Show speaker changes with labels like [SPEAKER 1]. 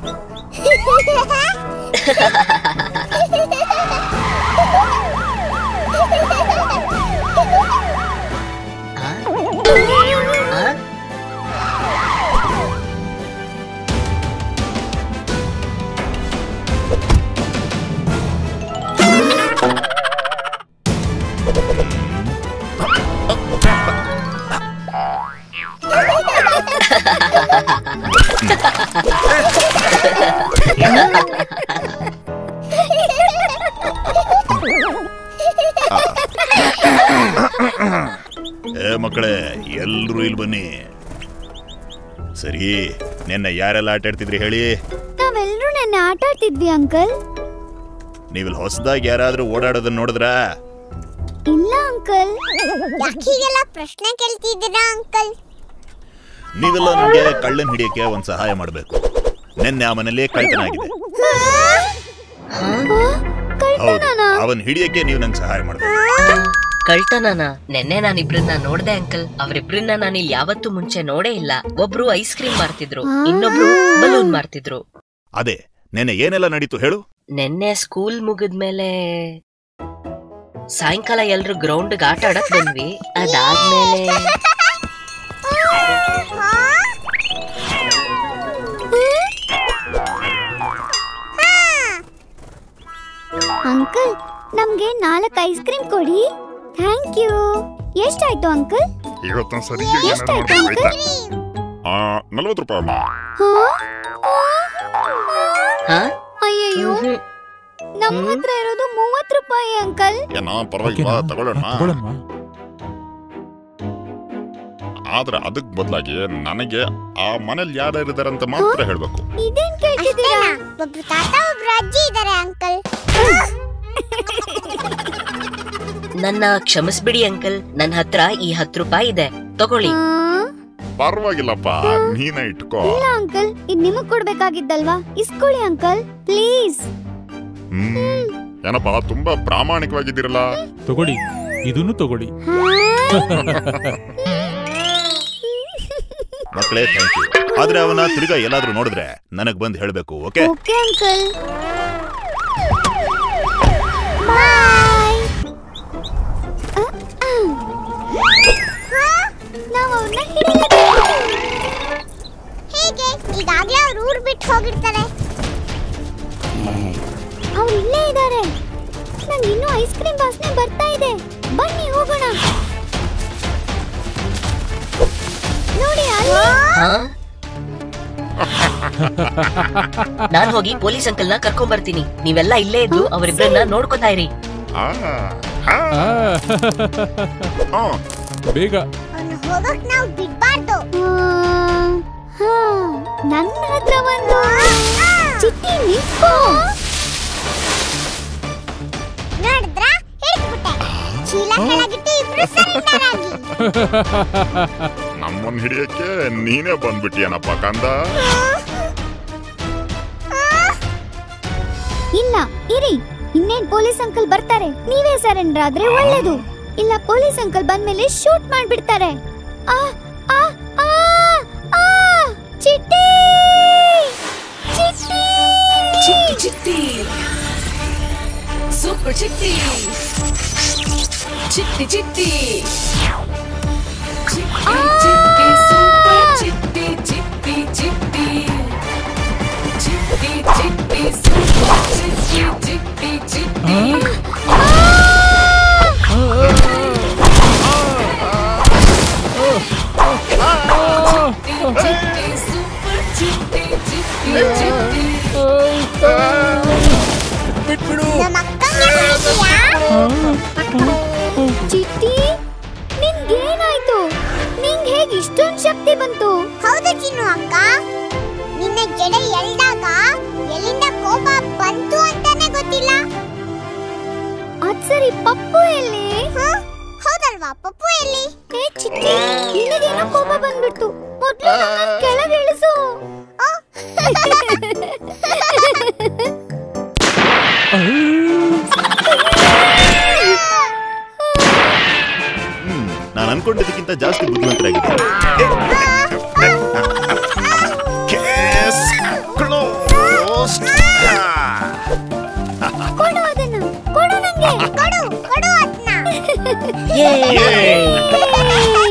[SPEAKER 1] ಆ? ಆ?
[SPEAKER 2] ಏ ಮಕ್ಕಳೇ ಎಲ್ರೂ ಇಲ್ಲಿ ಬನ್ನಿ ಸರಿ ನಿನ್ನೆ ಯಾರೆಲ್ಲ ಆಟ ಆಡ್ತಿದ್ರಿ ಹೇಳಿ
[SPEAKER 3] ನಾವೆಲ್ಲರೂ ನೆನ್ನೆ ಆಟ ಆಡ್ತಿದ್ವಿ ಅಂಕಲ್
[SPEAKER 2] ನೀವಿಲ್ಲಿ ಹೊಸದಾಗಿ ಯಾರಾದ್ರೂ ಓಡಾಡೋದನ್ನ ನೋಡಿದ್ರಾ
[SPEAKER 3] ಇಲ್ಲ ಅಂಕಲ್
[SPEAKER 4] ಯಾಕೀಗೆಲ್ಲ ಪ್ರಶ್ನೆ ಕೇಳ್ತಿದ್ದೀರಾ ಅಂಕಲ್
[SPEAKER 2] ನೀವೆಲ್ಲ ನನಗೆ ಕಳ್ಳನ್ ಹಿಡಿಯಕ್ಕೆ ಒಂದ್ ಸಹಾಯ ಮಾಡಬೇಕು ನಿನ್ನೆ ಆ ಮನೇಲಿ ಕಳ್ತನ ಆಗಿದೆ ಹೌದು
[SPEAKER 3] ಕಳ್ತನನಾ
[SPEAKER 2] ಅವನ್ ಹಿಡಿಯಕ್ಕೆ ನೀವು ನಂಗೆ ಸಹಾಯ ಮಾಡ್ಬೇಕು
[SPEAKER 1] ಕಳ್ತನನ ನೆನ್ನೆ ನಾನಿಬ್ರನ್ನ ನೋಡ್ದೆ ಅಂಕಲ್ ಅವ್ರಿಬ್ರನ್ನ ನಾನು ಇಲ್ಲಿ ಯಾವತ್ತೂ ಮುಂಚೆ ನೋಡೇ ಇಲ್ಲ ಒಬ್ರು ಐಸ್ ಕ್ರೀಮ್ ಮಾರ್ತಿದ್ರು ಇನ್ನೊಬ್ರು ಬಲೂನ್ ಮಾರ್ತಿದ್ರು
[SPEAKER 2] ಅದೇ ನೆನ್ನೆ ಏನೆಲ್ಲ ನಡೀತು ಹೇಳು
[SPEAKER 1] ನೆನ್ನೆ ಸ್ಕೂಲ್ ಮುಗಿದ್ಮೇಲೆ ಸಾಯಂಕಾಲ ಎಲ್ರು ಗ್ರೌಂಡ್ ಆಟ ಆಡಕ್ ಬಂದ್ವಿ ಅದಾದ್ಮೇಲೆ
[SPEAKER 3] ಅಂಕಲ್ ನಮ್ಗೆ ನಾಲ್ಕು ಐಸ್ ಕ್ರೀಮ್ ಕೊಡಿ ಥ್ಯಾಂಕ್ ಯು ಎಷ್ಟಾಯ್ತು ಅಂಕಲ್
[SPEAKER 5] ಇವತ್ತೊಂದ್ ಸರಿ
[SPEAKER 3] ಎಷ್ಟಾಯ್ತು ಅಂಕಲ್
[SPEAKER 5] ನಲ್ವತ್ತು ರೂಪಾಯಿ ಅಮ್ಮ
[SPEAKER 1] ಹಾ
[SPEAKER 3] ಅಯ್ಯಯ್ಯೋ
[SPEAKER 1] ಹ್ಮ್.
[SPEAKER 3] ನಮ್ಮ ಹತ್ರ ಇರೋದು ಮೂವತ್ ರೂಪಾಯಿ ಅಂಕಲ್
[SPEAKER 5] ಏನ ಪರವಾಗಿಲ್ಲ ತಗೊಳ್ಳೋಣ
[SPEAKER 6] ತಗೊಳಮ್ಮ
[SPEAKER 5] ಆದ್ರೆ ಅದಕ್ ಬದಲಾಗಿ ನನಗೆ ಆ ಮನೇಲಿ ಯಾರ್ಯಾರು ಇದಾರೆ ಅಂತ ಮಾತ್ರ ಹೇಳ್ಬೇಕು
[SPEAKER 3] ಇದೇನ್ ಕೇಳ್ತಿದ್ದೀರಾ
[SPEAKER 4] ಒಬ್ರು ತಾತ ಒಬ್ರು ಅಜ್ಜಿ ಇದಾರೆ ಅಂಕಲ್
[SPEAKER 1] ನನ್ನ ಕ್ಷಮಿಸ್ಬಿಡಿ ಅಂಕಲ್ ನನ್ನ ಹತ್ರ ಈ ಹತ್ತು ರೂಪಾಯಿ ಇದೆ ತಗೊಳ್ಳಿ
[SPEAKER 3] ಆ,
[SPEAKER 5] ಪರವಾಗಿಲ್ಲಪ್ಪ ನೀನೇ ಇಟ್ಕೋ
[SPEAKER 3] ಇಲ್ಲ ಅಂಕಲ್ ಇದ್ ನಿಮಗ್ ಕೊಡ್ಬೇಕಾಗಿದ್ದಲ್ವಾ ಇಸ್ಕೊಳ್ಳಿ ಅಂಕಲ್ ಪ್ಲೀಸ್
[SPEAKER 5] ಹ್ಮ್ ಏನಪ್ಪ ತುಂಬಾ ಪ್ರಾಮಾಣಿಕವಾಗಿದ್ದೀರಲ್ಲ
[SPEAKER 6] ತಗೊಳ್ಳಿ ಇದನ್ನು ತಗೊಳ್ಳಿ
[SPEAKER 2] ಮಕ್ಕಳೇ ಥ್ಯಾಂಕ್ ಯು ಆದ್ರೆ ಅವನ ತಿರ್ಗಾ ಎಲ್ಲಾದ್ರೂ ನೋಡಿದ್ರೆ ನನಗ್ ಬಂದ್ ಹೇಳ್ಬೇಕು ಓಕೆ
[SPEAKER 3] ಓಕೆ ಅಂಕಲ್ ಬಾಯ್ ನಾವು ಅವ್ರನ್ನ ಹಿಡಿಲೇಬೇಕು
[SPEAKER 4] ಹೇಗೆ ಈಗಾಗ್ಲೇ ಅವ್ರು ಊರ್ ಬಿಟ್ಟು ಹೋಗಿರ್ತಾರೆ
[SPEAKER 3] ಅವ್ರು ಇಲ್ಲೇ ಇದ್ದಾರೆ ನಂಗೆ ಇನ್ನೂ ಐಸ್ ಕ್ರೀಮ್ ವಾಸನೆ ಬರ್ತಾ ಇದೆ ಬನ್ನಿ ಹೋಗೋಣ ನೋಡಿ ಅಲ್ಲಿ
[SPEAKER 1] ಹಾ ನಾನ್ ಹೋಗಿ ಪೊಲೀಸ್ ಅಂಕಲ್ನ ಕರ್ಕೊಂಡ್ ಬರ್ತೀನಿ ನೀವೆಲ್ಲ ಇಲ್ಲೇ ಇದ್ದು ಅವರಿಬ್ರನ್ನ ನೋಡ್ಕೊತಾ ಇರಿ
[SPEAKER 5] ಆ, ಹಾ,
[SPEAKER 6] ಆ,
[SPEAKER 5] ಹಾ.
[SPEAKER 6] ಬೇಗ
[SPEAKER 4] ಅವ್ನು ಹೋಗಕ್ ನಾವು ಬಿಡ್ಬಾರ್ದು
[SPEAKER 3] ಆ, ಹಾ, ನನ್ನ ಹತ್ರ ಒಂದು ಚಿಟ್ಟಿ ನಿಂತ್ಕೋ
[SPEAKER 4] ನೋಡಿದ್ರ ಹಿಡಿದ್ಬಿಟ್ಟೆ ಚೀಲ ಕೆಳಗಿಟ್ಟು ಇಬ್ರು ಸರೆಂಡರ್ ಆಗಿ
[SPEAKER 5] ನಮ್ಮನ್ ಹಿಡಿಯಕ್ಕೆ ನೀನೇ ಬಂದ್ಬಿಟ್ಟಿಯನಪ್ಪ ಕಂದ
[SPEAKER 3] ಇಲ್ಲ ಇರಿ ಇನ್ನೇನ್ ಪೊಲೀಸ್ ಅಂಕಲ್ ಬರ್ತಾರೆ ನೀವೇ ಸರೆಂಡರ್ ಆದ್ರೆ ಒಳ್ಳೇದು ಇಲ್ಲ ಪೊಲೀಸ್ ಅಂಕಲ್ ಬಂದ್ಮೇಲೆ ಶೂಟ್ ಮಾಡ್ಬಿಡ್ತಾರೆ ಆ ಆ ಆ ಆ ಚಿಟ್ಟಿ ಚಿಟ್ಟಿ
[SPEAKER 7] ಚಿಟ್ಟಿ ಚಿಟ್ಟಿ ಸೂಪರ್ ಚಿಟ್ಟಿ ಚಿಟ್ಟಿ ಚಿಟ್ಟಿ ಚಿಟ್ಟಿ ಚಿಟ್ಟಿ ಸೂಪರ್ ಚಿಟ್ಟಿ ಚಿಟ್ಟಿ ಚಿಟ್ಟಿ ಚಿಟ್ಟಿ ಚಿಟ್ಟಿ ಸೂಪರ್ ಚಿಟ್ಟಿ ಚಿಟ್ಟಿ ಚಿಟ್ಟಿ ಚಿಟ್ಟಿ ಸೂಪರ್ ಚಿಟ್ಟಿ ಚಿಟ್ಟಿ ಚಿಟ್ಟಿ
[SPEAKER 4] ನಮ್ಮ ಅಕ್ಕಂಗೆ ಹೊಡಿತೀಯಾ
[SPEAKER 3] ಚಿಟ್ಟಿ ನಿನ್ಗೇನಾಯ್ತು ನಿಂಗ್ ಹೇಗ್ ಇಷ್ಟೊಂದ್ ಶಕ್ತಿ ಬಂತು
[SPEAKER 4] ಹೌದು ಚಿನ್ನು ಅಕ್ಕ ನಿನ್ನ ಜಡೆ ಎಳ್ದಾಗ ಎಲ್ಲಿಂದ ಕೋಪ ಬಂತು ಅಂತಾನೆ ಗೊತ್ತಿಲ್ಲ
[SPEAKER 3] ಅದ್ ಸರಿ ಪಪ್ಪು ಎಲ್ಲಿ
[SPEAKER 4] ಹ? ಹೌದಲ್ವಾ ಪಪ್ಪು ಎಲ್ಲಿ
[SPEAKER 3] ಏ ಚಿಟ್ಟಿ ನಿನಗೇನೋ ಕೋಪ ಬಂದ್ಬಿಡ್ತು ಮೊದ್ಲು ನನ್ನನ್ ಕೆಳಗೆ ಇಳಿಸು
[SPEAKER 2] ಹ್ಮ್ ನಾನು ಅನ್ಕೊಂಡಿದ್ದಕ್ಕಿಂತ ಜಾಸ್ತಿ ಬುದ್ಧಿವಂತರಾಗಿದ್ದೀನಿ
[SPEAKER 5] ಕೇಸ್ ಕ್ಲೋಸ್
[SPEAKER 3] ನಂಗೆ
[SPEAKER 4] ಕೊಡು ಕೊಡು ಅದ್ನ
[SPEAKER 1] ಯೇ